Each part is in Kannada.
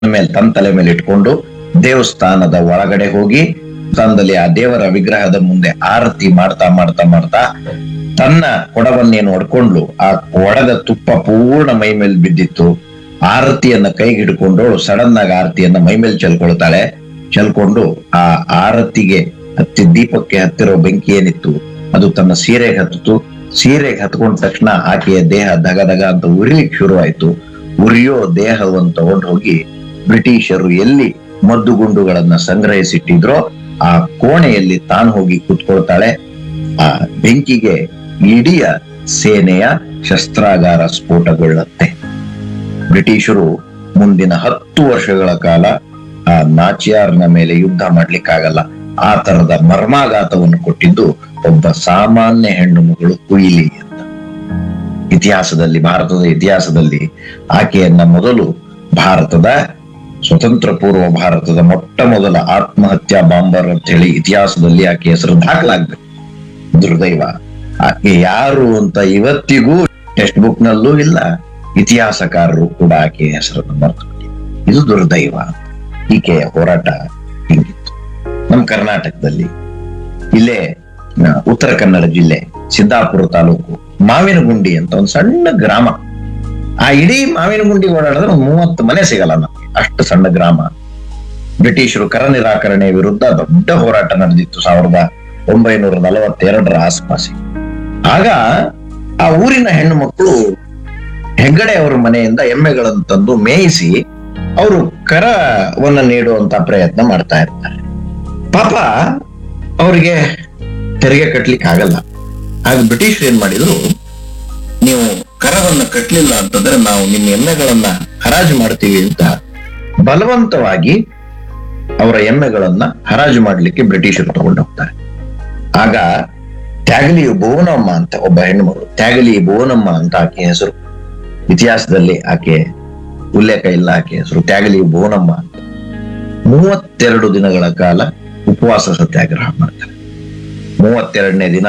ಮೇಲೆ ತನ್ನ ತಲೆ ಮೇಲೆ ಇಟ್ಕೊಂಡು ದೇವಸ್ಥಾನದ ಒಳಗಡೆ ಹೋಗಿ ಸ್ಥಾನದಲ್ಲಿ ಆ ದೇವರ ವಿಗ್ರಹದ ಮುಂದೆ ಆರತಿ ಮಾಡ್ತಾ ಮಾಡ್ತಾ ಮಾಡ್ತಾ ತನ್ನ ಕೊಡವನ್ನೇನು ಹೊಡ್ಕೊಂಡ್ಲು ಆ ಕೊಡದ ತುಪ್ಪ ಪೂರ್ಣ ಮೈ ಮೇಲೆ ಬಿದ್ದಿತ್ತು ಆರತಿಯನ್ನ ಕೈಗೆ ಹಿಡ್ಕೊಂಡು ಸಡನ್ ಆಗಿ ಆರತಿಯನ್ನ ಮೈ ಮೇಲೆ ಚೆಲ್ಕೊಳ್ತಾಳೆ ಚೆಲ್ಕೊಂಡು ಆ ಆರತಿಗೆ ಹತ್ತಿ ದೀಪಕ್ಕೆ ಹತ್ತಿರೋ ಬೆಂಕಿ ಏನಿತ್ತು ಅದು ತನ್ನ ಸೀರೆಗೆ ಹತ್ತಿತು ಸೀರೆಗೆ ಹತ್ಕೊಂಡ ತಕ್ಷಣ ಆಕೆಯ ದೇಹ ದಗ ದಗ ಅಂತ ಉರಿಲಿಕ್ಕೆ ಶುರುವಾಯ್ತು ಉರಿಯೋ ದೇಹವನ್ನು ತಗೊಂಡು ಹೋಗಿ ಬ್ರಿಟಿಷರು ಎಲ್ಲಿ ಮದ್ದುಗುಂಡುಗಳನ್ನ ಸಂಗ್ರಹಿಸಿಟ್ಟಿದ್ರೋ ಆ ಕೋಣೆಯಲ್ಲಿ ತಾನು ಹೋಗಿ ಕೂತ್ಕೊಳ್ತಾಳೆ ಆ ಬೆಂಕಿಗೆ ಇಡೀ ಸೇನೆಯ ಶಸ್ತ್ರಾಗಾರ ಸ್ಫೋಟಗೊಳ್ಳುತ್ತೆ ಬ್ರಿಟಿಷರು ಮುಂದಿನ ಹತ್ತು ವರ್ಷಗಳ ಕಾಲ ಆ ನಾಚಿಯಾರ್ನ ಮೇಲೆ ಯುದ್ಧ ಮಾಡ್ಲಿಕ್ಕಾಗಲ್ಲ ಆ ತರದ ಮರ್ಮಾಘಾತವನ್ನು ಕೊಟ್ಟಿದ್ದು ಒಬ್ಬ ಸಾಮಾನ್ಯ ಹೆಣ್ಣು ಮಗಳು ಕುಯಿಲಿ ಅಂತ ಇತಿಹಾಸದಲ್ಲಿ ಭಾರತದ ಇತಿಹಾಸದಲ್ಲಿ ಆಕೆಯನ್ನ ಮೊದಲು ಭಾರತದ ಸ್ವತಂತ್ರ ಪೂರ್ವ ಭಾರತದ ಮೊಟ್ಟ ಮೊದಲ ಆತ್ಮಹತ್ಯಾ ಬಾಂಬರ್ ಅಂತ ಹೇಳಿ ಇತಿಹಾಸದಲ್ಲಿ ಆಕೆ ಹೆಸರು ದಾಖಲಾಗ್ಬೇಕು ದುರ್ದೈವ ಆಕೆ ಯಾರು ಅಂತ ಇವತ್ತಿಗೂ ಟೆಕ್ಸ್ಟ್ ಬುಕ್ ನಲ್ಲೂ ಇಲ್ಲ ಇತಿಹಾಸಕಾರರು ಕೂಡ ಆಕೆಯ ಹೆಸರನ್ನು ಮರೆತು ಇದು ದುರ್ದೈವ ಈಕೆಯ ಹೋರಾಟ ಹಿಂಗಿತ್ತು ನಮ್ಮ ಕರ್ನಾಟಕದಲ್ಲಿ ಇಲ್ಲೇ ಆ, ಉತ್ತರ ಕನ್ನಡ ಜಿಲ್ಲೆ ಸಿದ್ದಾಪುರ ತಾಲೂಕು ಮಾವಿನಗುಂಡಿ ಅಂತ ಒಂದು ಸಣ್ಣ ಗ್ರಾಮ ಆ ಇಡೀ ಮಾವಿನಗುಂಡಿ ಓಡಾಡಿದ್ರೆ ಒಂದು ಮೂವತ್ತು ಮನೆ ಸಿಗಲ್ಲ ನಮ್ಗೆ ಅಷ್ಟು ಸಣ್ಣ ಗ್ರಾಮ ಬ್ರಿಟಿಷರು ಕರ ನಿರಾಕರಣೆ ವಿರುದ್ಧ ದೊಡ್ಡ ಹೋರಾಟ ನಡೆದಿತ್ತು ಸಾವಿರದ ಒಂಬೈನೂರ ನಲವತ್ತೆರಡರ ಆಸ್ಪಾಸಿಗೆ ಆಗ ಆ ಊರಿನ ಹೆಣ್ಣು ಮಕ್ಕಳು ಹೆಗ್ಗಡೆ ಅವರ ಮನೆಯಿಂದ ಎಮ್ಮೆಗಳನ್ನು ತಂದು ಮೇಯಿಸಿ ಅವರು ಕರವನ್ನ ನೀಡುವಂತ ಪ್ರಯತ್ನ ಮಾಡ್ತಾ ಇರ್ತಾರೆ ಪಾಪ ಅವರಿಗೆ ತೆರಿಗೆ ಕಟ್ಲಿಕ್ಕೆ ಆಗಲ್ಲ ಆಗ ಬ್ರಿಟಿಷರು ಏನ್ ಮಾಡಿದ್ರು ನೀವು ಕರವನ್ನ ಕಟ್ಲಿಲ್ಲ ಅಂತಂದ್ರೆ ನಾವು ನಿಮ್ಮ ಎಮ್ಮೆಗಳನ್ನ ಹರಾಜು ಮಾಡ್ತೀವಿ ಅಂತ ಬಲವಂತವಾಗಿ ಅವರ ಎಮ್ಮೆಗಳನ್ನ ಹರಾಜು ಮಾಡ್ಲಿಕ್ಕೆ ಬ್ರಿಟಿಷರು ತಗೊಂಡು ಹೋಗ್ತಾರೆ ಆಗ ತ್ಯಾಗಲಿ ಭುವನಮ್ಮ ಅಂತ ಒಬ್ಬ ಹೆಣ್ಣುಮಗಳು ತ್ಯಾಗಲಿ ಭುವನಮ್ಮ ಅಂತ ಆಕೆ ಹೆಸರು ಇತಿಹಾಸದಲ್ಲಿ ಆಕೆ ಉಲ್ಲೇಖ ಇಲ್ಲ ಆಕೆ ಹೆಸರು ತ್ಯಾಗಲಿ ಭುವನಮ್ಮ ಅಂತ ಮೂವತ್ತೆರಡು ದಿನಗಳ ಕಾಲ ಉಪವಾಸ ಸತ್ಯಾಗ್ರಹ ಮಾಡ್ತಾರೆ ಮೂವತ್ತೆರಡನೇ ದಿನ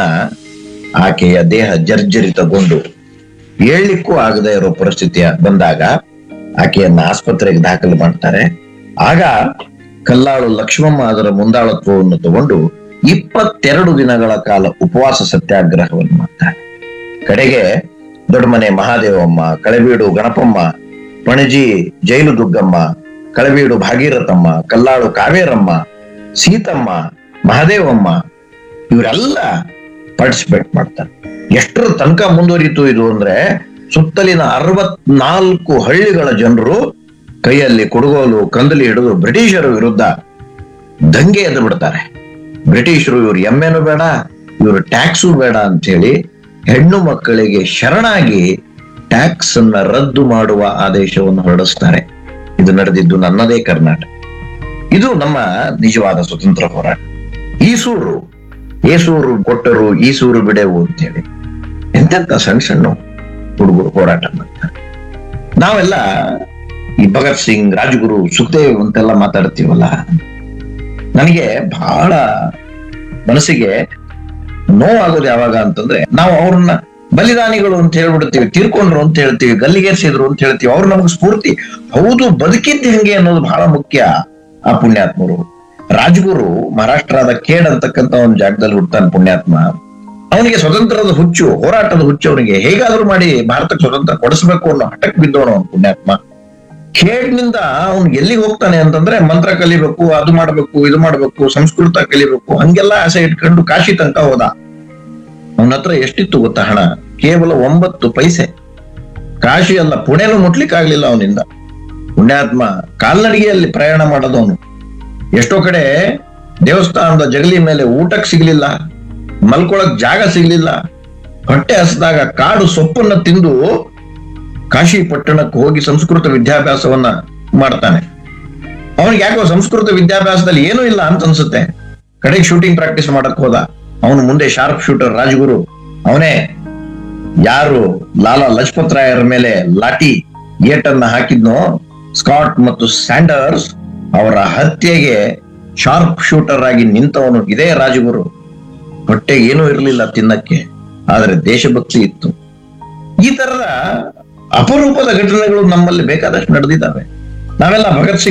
ಆಕೆಯ ದೇಹ ಜರ್ಜರಿತಗೊಂಡು ಏಳ್ಲಿಕ್ಕೂ ಆಗದೆ ಇರೋ ಪರಿಸ್ಥಿತಿಯ ಬಂದಾಗ ಆಕೆಯನ್ನ ಆಸ್ಪತ್ರೆಗೆ ದಾಖಲು ಮಾಡ್ತಾರೆ ಆಗ ಕಲ್ಲಾಳು ಲಕ್ಷ್ಮಮ್ಮ ಅದರ ಮುಂದಾಳತ್ವವನ್ನು ತಗೊಂಡು ಇಪ್ಪತ್ತೆರಡು ದಿನಗಳ ಕಾಲ ಉಪವಾಸ ಸತ್ಯಾಗ್ರಹವನ್ನು ಮಾಡ್ತಾರೆ ಕಡೆಗೆ ದೊಡ್ಡಮನೆ ಮಹಾದೇವಮ್ಮ ಕಳೆಬೀಡು ಗಣಪಮ್ಮ ಪಣಜಿ ಜೈಲು ದುಗ್ಗಮ್ಮ ಕಳಬೀಡು ಭಾಗೀರಥಮ್ಮ ಕಲ್ಲಾಳು ಕಾವೇರಮ್ಮ ಸೀತಮ್ಮ ಮಹಾದೇವಮ್ಮ ಇವರೆಲ್ಲ ಪಾರ್ಟಿಸಿಪೇಟ್ ಮಾಡ್ತಾರೆ ಎಷ್ಟರ ತನಕ ಮುಂದುವರಿತು ಇದು ಅಂದ್ರೆ ಸುತ್ತಲಿನ ಅರವತ್ನಾಲ್ಕು ಹಳ್ಳಿಗಳ ಜನರು ಕೈಯಲ್ಲಿ ಕುಡುಗೋಲು ಕಂದಲಿ ಹಿಡಿದು ಬ್ರಿಟಿಷರ ವಿರುದ್ಧ ದಂಗೆ ಎದ್ದು ಬಿಡ್ತಾರೆ ಬ್ರಿಟಿಷರು ಇವ್ರು ಎಮ್ಮೆನು ಬೇಡ ಇವರು ಟ್ಯಾಕ್ಸು ಬೇಡ ಅಂತ ಹೇಳಿ ಹೆಣ್ಣು ಮಕ್ಕಳಿಗೆ ಶರಣಾಗಿ ಟ್ಯಾಕ್ಸ್ ಅನ್ನ ರದ್ದು ಮಾಡುವ ಆದೇಶವನ್ನು ಹೊರಡಿಸ್ತಾರೆ ಇದು ನಡೆದಿದ್ದು ನನ್ನದೇ ಕರ್ನಾಟಕ ಇದು ನಮ್ಮ ನಿಜವಾದ ಸ್ವತಂತ್ರ ಹೋರಾಟ ಈಸೂರು ಏಸೂರು ಕೊಟ್ಟರು ಈಸೂರು ಬಿಡೆವು ಅಂತೇಳಿ ಎಂತೆಂತ ಸಣ್ಣ ಸಣ್ಣ ಹುಡುಗರು ಹೋರಾಟ ಮಾಡ್ತಾರೆ ನಾವೆಲ್ಲ ಈ ಭಗತ್ ಸಿಂಗ್ ರಾಜಗುರು ಸುಖದೇವ್ ಅಂತೆಲ್ಲ ಮಾತಾಡ್ತೀವಲ್ಲ ನನಗೆ ಬಹಳ ಮನಸ್ಸಿಗೆ ನೋವಾಗೋದು ಯಾವಾಗ ಅಂತಂದ್ರೆ ನಾವು ಅವ್ರನ್ನ ಬಲಿದಾನಿಗಳು ಅಂತ ಹೇಳ್ಬಿಡ್ತೀವಿ ತೀರ್ಕೊಂಡ್ರು ಅಂತ ಹೇಳ್ತೀವಿ ಗಲ್ಲಿಗೇರಿಸಿದ್ರು ಅಂತ ಹೇಳ್ತೀವಿ ಅವ್ರು ನಮ್ಗೆ ಸ್ಫೂರ್ತಿ ಹೌದು ಬದುಕಿದ್ದು ಹೆಂಗೆ ಅನ್ನೋದು ಬಹಳ ಮುಖ್ಯ ಆ ಪುಣ್ಯಾತ್ಮರು ರಾಜಗುರು ಮಹಾರಾಷ್ಟ್ರದ ಖೇಡ್ ಅಂತಕ್ಕಂತ ಒಂದು ಜಾಗದಲ್ಲಿ ಹುಡ್ತಾನೆ ಪುಣ್ಯಾತ್ಮ ಅವನಿಗೆ ಸ್ವತಂತ್ರದ ಹುಚ್ಚು ಹೋರಾಟದ ಹುಚ್ಚು ಅವನಿಗೆ ಹೇಗಾದ್ರೂ ಮಾಡಿ ಭಾರತಕ್ಕೆ ಸ್ವತಂತ್ರ ಕೊಡಿಸ್ಬೇಕು ಅನ್ನೋ ಹಠಕ್ಕೆ ಬಿದ್ದವನು ಅವನು ಪುಣ್ಯಾತ್ಮ ಖೇಡ್ನಿಂದ ಅವ್ನು ಎಲ್ಲಿಗೆ ಹೋಗ್ತಾನೆ ಅಂತಂದ್ರೆ ಮಂತ್ರ ಕಲಿಬೇಕು ಅದು ಮಾಡ್ಬೇಕು ಇದು ಮಾಡ್ಬೇಕು ಸಂಸ್ಕೃತ ಕಲಿಬೇಕು ಹಂಗೆಲ್ಲ ಆಸೆ ಇಟ್ಕೊಂಡು ಕಾಶಿ ತನಕ ಹೋದ ಅವನ ಹತ್ರ ಎಷ್ಟಿತ್ತು ಗೊತ್ತಾ ಹಣ ಕೇವಲ ಒಂಬತ್ತು ಪೈಸೆ ಕಾಶಿ ಅಲ್ಲ ಪುಣೆನೂ ಮುಟ್ಲಿಕ್ಕೆ ಆಗ್ಲಿಲ್ಲ ಅವನಿಂದ ಪುಣ್ಯಾತ್ಮ ಕಾಲ್ನಡಿಗೆಯಲ್ಲಿ ಪ್ರಯಾಣ ಮಾಡೋದವನು ಎಷ್ಟೋ ಕಡೆ ದೇವಸ್ಥಾನದ ಜಗಲಿ ಮೇಲೆ ಊಟಕ್ಕೆ ಸಿಗ್ಲಿಲ್ಲ ಮಲ್ಕೊಳಕ್ ಜಾಗ ಸಿಗ್ಲಿಲ್ಲ ಹೊಟ್ಟೆ ಹಸಿದಾಗ ಕಾಡು ಸೊಪ್ಪನ್ನ ತಿಂದು ಕಾಶಿ ಪಟ್ಟಣಕ್ಕೆ ಹೋಗಿ ಸಂಸ್ಕೃತ ವಿದ್ಯಾಭ್ಯಾಸವನ್ನ ಮಾಡ್ತಾನೆ ಅವನಿಗೆ ಯಾಕೋ ಸಂಸ್ಕೃತ ವಿದ್ಯಾಭ್ಯಾಸದಲ್ಲಿ ಏನೂ ಇಲ್ಲ ಅಂತ ಅನ್ಸುತ್ತೆ ಕಡೆಗೆ ಶೂಟಿಂಗ್ ಪ್ರಾಕ್ಟೀಸ್ ಮಾಡಕ್ ಹೋದ ಅವನು ಮುಂದೆ ಶಾರ್ಪ್ ಶೂಟರ್ ರಾಜಗುರು ಅವನೇ ಯಾರು ಲಾಲಾ ಲಜಪತ್ ರಾಯರ ಮೇಲೆ ಲಾಠಿ ಏಟನ್ನ ಹಾಕಿದ್ನೋ ಸ್ಕಾಟ್ ಮತ್ತು ಸ್ಯಾಂಡರ್ಸ್ ಅವರ ಹತ್ಯೆಗೆ ಶಾರ್ಪ್ ಶೂಟರ್ ಆಗಿ ನಿಂತವನು ಇದೇ ರಾಜಗುರು ಹೊಟ್ಟೆ ಏನೂ ಇರಲಿಲ್ಲ ತಿನ್ನಕ್ಕೆ ಆದ್ರೆ ದೇಶಭಕ್ತಿ ಇತ್ತು ಈ ತರದ ಅಪರೂಪದ ಘಟನೆಗಳು ನಮ್ಮಲ್ಲಿ ಬೇಕಾದಷ್ಟು ನಡೆದಿದ್ದಾವೆ ನಾವೆಲ್ಲ ಭಗತ್ ಸಿಂಗ್